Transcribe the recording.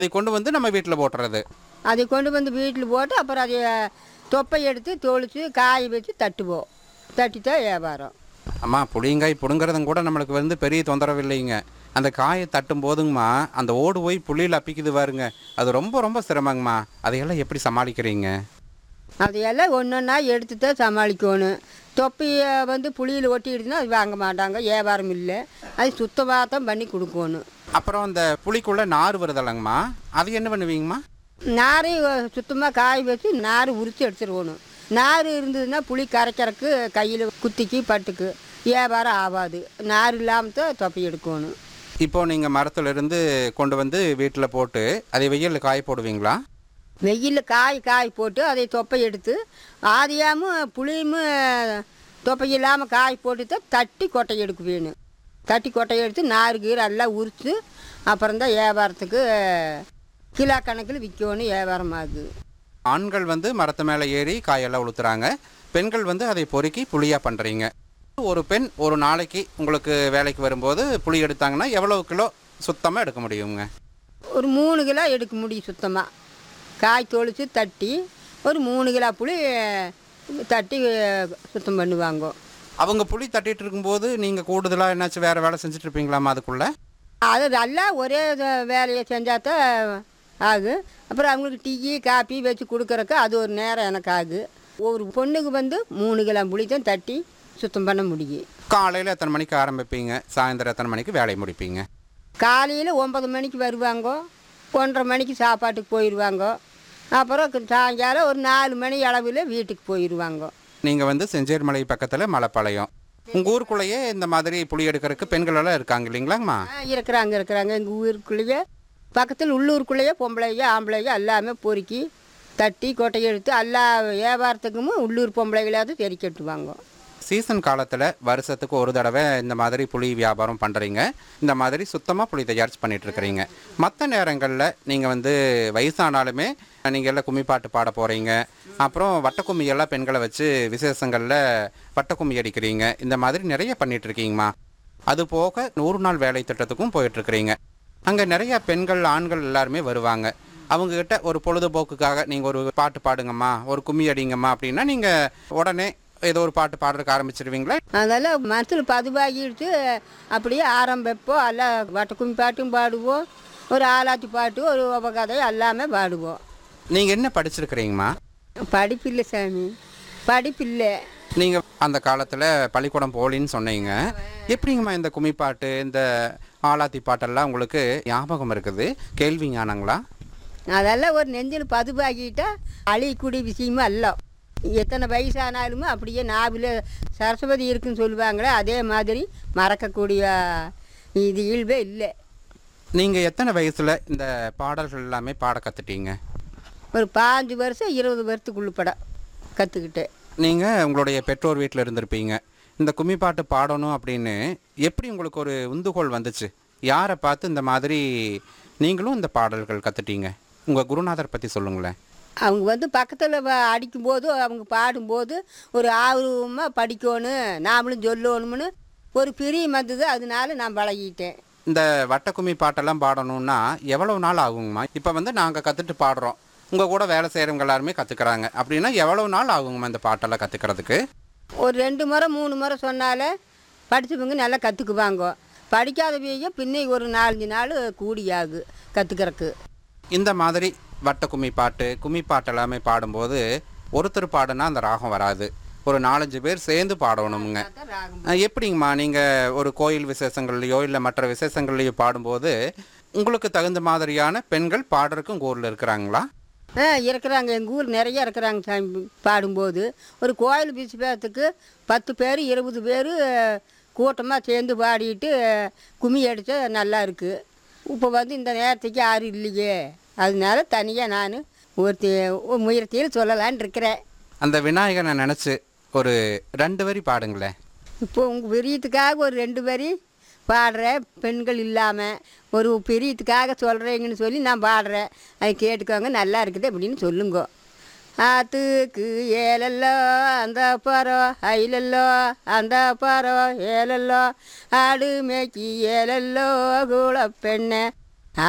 இதை கொண்டு வந்து நம்ம வீட்டில் போட்டுறது அதை கொண்டு வந்து வீட்டில் போட்டு அப்புறம் அதை தொப்பை எடுத்து தொளிச்சு காய வச்சு தட்டுவோம் தட்டித்தான் வியாபாரம் அம்மா புளியங்காய் பிடுங்கிறதும் கூட நம்மளுக்கு வந்து பெரிய தொந்தரவு இல்லைங்க அந்த காயை தட்டும் போதுங்கம்மா அந்த ஓடு போய் புளியில் அப்பிக்குது பாருங்க அது ரொம்ப ரொம்ப சிரமங்கம்மா அதையெல்லாம் எப்படி சமாளிக்கிறீங்க அதையெல்லாம் ஒன்று ஒன்றா எடுத்து தான் சமாளிக்கணும் தொப்பியை வந்து புளியில் ஒட்டிடுதுன்னா அது வாங்க மாட்டாங்க வியாபாரம் இல்லை அது சுத்தமாக தான் பண்ணி கொடுக்கணும் அப்புறம் அந்த புளிக்குள்ளே நார் வருதல்லங்கம்மா அது என்ன பண்ணுவீங்கம்மா நாரை சுத்தமாக காய வச்சு நார் உரித்து எடுத்துருவணும் நார் இருந்ததுன்னா புளி கரைக்கிறதுக்கு கையில் குத்திக்கு பட்டுக்கு வியாபாரம் ஆகாது நார் இல்லாமல் தான் தொப்பை எடுக்கணும் இப்போ நீங்கள் மரத்துலேருந்து கொண்டு வந்து வீட்டில் போட்டு அதை வெயிலில் காய போடுவீங்களா வெயிலில் காய் காய் போட்டு அதை தொப்பை எடுத்து ஆதியாமல் புளியும் தொப்பை இல்லாமல் காய் போட்டு தான் தட்டி கொட்டை எடுக்க வேணும் தட்டி கொட்டை எடுத்து நாறு கீரை எல்லாம் உரித்து அப்புறம் தான் வியாபாரத்துக்கு கிலோ கணக்கில் விற்கணும் வியாபாரம் ஆகுது ஆண்கள் வந்து மரத்து மேலே ஏறி காயெல்லாம் உளுத்துறாங்க பெண்கள் வந்து அதை பொறுக்கி புளியாக பண்ணுறீங்க ஒரு பெண் ஒரு நாளைக்கு உங்களுக்கு வேலைக்கு வரும்போது புளி எடுத்தாங்கன்னா எவ்வளவு கிலோ சுத்தமாக எடுக்க முடியுங்க ஒரு மூணு கிலோ எடுக்க முடியும் சுத்தமாக காய் தொளிச்சு தட்டி ஒரு மூணு கிலோ புளி தட்டி சுத்தம் பண்ணுவாங்க அவங்க புளி தட்டிட்டு இருக்கும்போது நீங்கள் கூடுதலாக என்னாச்சும் வேறு வேலை செஞ்சுட்டு இருப்பீங்களாமா அதுக்குள்ளே அது நல்லா ஒரே இத- வேலையை செஞ்சால் தான் ஆகும் அப்புறம் அவங்களுக்கு டீ காப்பி வச்சு கொடுக்குறக்கு அது ஒரு நேரம் எனக்கு ஆகும் ஒரு பொண்ணுக்கு வந்து மூணு கிலோ புளி தான் தட்டி சுத்தம் பண்ண முடியும் காலையில் எத்தனை மணிக்கு ஆரம்பிப்பீங்க சாயந்தரம் எத்தனை மணிக்கு வேலையை முடிப்பீங்க காலையில் ஒன்பது மணிக்கு வருவாங்க ஒன்றரை மணிக்கு சாப்பாட்டுக்கு போயிடுவாங்க அப்புறம் கு- சாயங்காலம் ஒரு நாலு மணி அளவில் வீட்டுக்கு போயிடுவாங்க நீங்கள் வந்து செஞ்சேர்மலை பக்கத்தில் மலைப்பாளையம் உங்கள் ஊருக்குள்ளேயே இந்த மாதிரி புளி எடுக்கிறதுக்கு பெண்கள் எல்லாம் இருக்காங்க இல்லைங்களாங்கம்மா ஆ, இருக்கிறாங்க இருக்கிறாங்க எங்கள் ஊருக்குள்ளேயே பக்கத்தில் உள்ளூருக்குள்ளேயே பொம்பளைங்க ஆம்பளைங்க எல்லாமே பொறுக்கி தட்டி கொட்டை எடுத்து எல்லா வியாபாரத்துக்கும் உள்ளூர் பொம்பளைகளாவது தெரி கட்டுவாங்க சீசன் காலத்தில் வருஷத்துக்கு ஒரு தடவை இந்த மாதிரி புளி வியாபாரம் பண்ணுறீங்க இந்த மாதிரி சுத்தமாக புளி தயாரிச்சு பண்ணிட்டு இருக்கிறீங்க மற்ற நேரங்களில் நீங்கள் வந்து வயசானாலுமே நீங்கள் எல்லாம் கும்மி பாட்டு பாட போகிறீங்க அப்புறம் வட்டக்கும்மி எல்லாம் பெண்களை வச்சு விசேஷங்களில் வட்டக்கும்மி அடிக்கிறீங்க இந்த மாதிரி நிறைய பண்ணிட்டு இருக்கீங்கம்மா அது போக நூறு நாள் வேலை திட்டத்துக்கும் போயிட்டுருக்கிறீங்க அங்கே நிறைய பெண்கள் ஆண்கள் எல்லாருமே வருவாங்க அவங்கக்கிட்ட ஒரு பொழுதுபோக்குக்காக நீங்கள் ஒரு பாட்டு பாடுங்கம்மா ஒரு கும்மி அடிங்கம்மா அப்படின்னா நீங்கள் உடனே ஏதோ ஒரு பாட்டு பாடுறதுக்கு ஆரம்பிச்சிருவீங்களா அதனால் மனசில் பதிவாகிடுச்சு அப்படியே ஆரம்பிப்போம் எல்லாம் வட்டக்கும்மி பாட்டும் பாடுவோம் ஒரு ஆலாத்தி பாட்டு ஒரு உபகதை எல்லாமே பாடுவோம் நீங்கள் என்ன படிச்சிருக்கிறீங்கம்மா படிப்பில்லை சாமி படிப்பில்லை நீங்கள் அந்த காலத்தில் பள்ளிக்கூடம் போலின்னு சொன்னீங்க எப்படிங்கம்மா இந்த கும்மி பாட்டு இந்த ஆலாத்தி பாட்டெல்லாம் உங்களுக்கு ஞாபகம் இருக்குது கேள்வி ஞானங்களா அதெல்லாம் ஒரு நெஞ்சில் பதிவாகிட்டா அழியக்கூடிய விஷயமும் அல்ல எத்தனை வயசானாலுமே அப்படியே நாவில் சரஸ்வதி இருக்குன்னு சொல்லுவாங்களே அதே மாதிரி மறக்கக்கூடிய இது இயல்பே இல்லை நீங்கள் எத்தனை வயசில் இந்த பாடல்கள் எல்லாமே பாட கற்றுட்டீங்க ஒரு பாஞ்சு வருஷம் இருபது வருஷத்துக்குள்ள படம் கற்றுக்கிட்டேன் நீங்கள் உங்களுடைய பெற்றோர் வீட்டில் இருந்திருப்பீங்க இந்த கும்மி பாட்டு பாடணும் அப்படின்னு எப்படி உங்களுக்கு ஒரு உந்துகோல் வந்துச்சு யாரை பார்த்து இந்த மாதிரி நீங்களும் இந்த பாடல்கள் கற்றுட்டீங்க உங்கள் குருநாதர் பற்றி சொல்லுங்களேன் அவங்க வந்து பக்கத்தில் அடிக்கும்போது அவங்க பாடும்போது ஒரு ஆர்வமாக படிக்கணும் நாமளும் சொல்லணும்னு ஒரு பிரியம் வந்தது அதனால நான் பழகிட்டேன் இந்த வட்டக்கும்மி பாட்டெல்லாம் பாடணும்னா எவ்வளவு நாள் ஆகுங்கம்மா இப்போ வந்து நாங்கள் கற்றுட்டு பாடுறோம் உங்கள் கூட வேலை செய்கிறவங்க எல்லாருமே கற்றுக்குறாங்க அப்படின்னா எவ்வளவு நாள் ஆகுங்கம்மா இந்த பாட்டெல்லாம் கற்றுக்கிறதுக்கு ஒரு ரெண்டு முறை மூணு முறை சொன்னாலே படித்தவங்க நல்லா கற்றுக்குவாங்க படிக்காதவங்க பின்ன ஒரு நாலஞ்சு நாள் கூடியாகு கற்றுக்கிறக்கு இந்த மாதிரி வட்ட கும்மி பாட்டு கும்மி பாட்டு எல்லாமே பாடும்போது ஒருத்தர் பாடுனா அந்த ராகம் வராது ஒரு நாலஞ்சு பேர் சேர்ந்து பாடணுமுங்க அஹ் எப்படிங்கம்மா நீங்கள் ஒரு கோயில் விசேஷங்கள்லையோ இல்லை மற்ற விசேஷங்கள்லையோ பாடும்போது உங்களுக்கு தகுந்த மாதிரியான பெண்கள் பாடுறதுக்கு உங்கள் ஊரில் இருக்கிறாங்களா ஆ இருக்கிறாங்க எங்கள் ஊர் நிறைய இருக்கிறாங்க சாமி பாடும்போது ஒரு கோயில் விசேஷத்துக்கு பத்து பேர் இருபது பேர் கூட்டமாக சேர்ந்து பாடிட்டு கும்மி அடித்தா நல்லா இருக்குது இப்போ வந்து இந்த நேரத்துக்கு யாரும் இல்லையே அதனால தனியாக நான் ஒருத்தி ஒரு முயற்சியில் சொல்லலான்னு இருக்கிறேன் அந்த விநாயகனை நினச்சி ஒரு ரெண்டு வரி பாடுங்களேன் இப்போ உங்கள் பிரியத்துக்காக ஒரு ரெண்டு வரி பாடுறேன் பெண்கள் இல்லாமல் ஒரு பிரியத்துக்காக சொல்கிறீங்கன்னு சொல்லி நான் பாடுறேன் அது கேட்டுக்கோங்க நல்லா இருக்குது அப்படின்னு சொல்லுங்க ஆத்துக்கு ஏலல்லோ அந்த பரம் ஐலல்லோ அந்த பரம் ஏலல்லோ ஆடு மேய்ச்சி ஏலல்லோ கூட பெண்ணை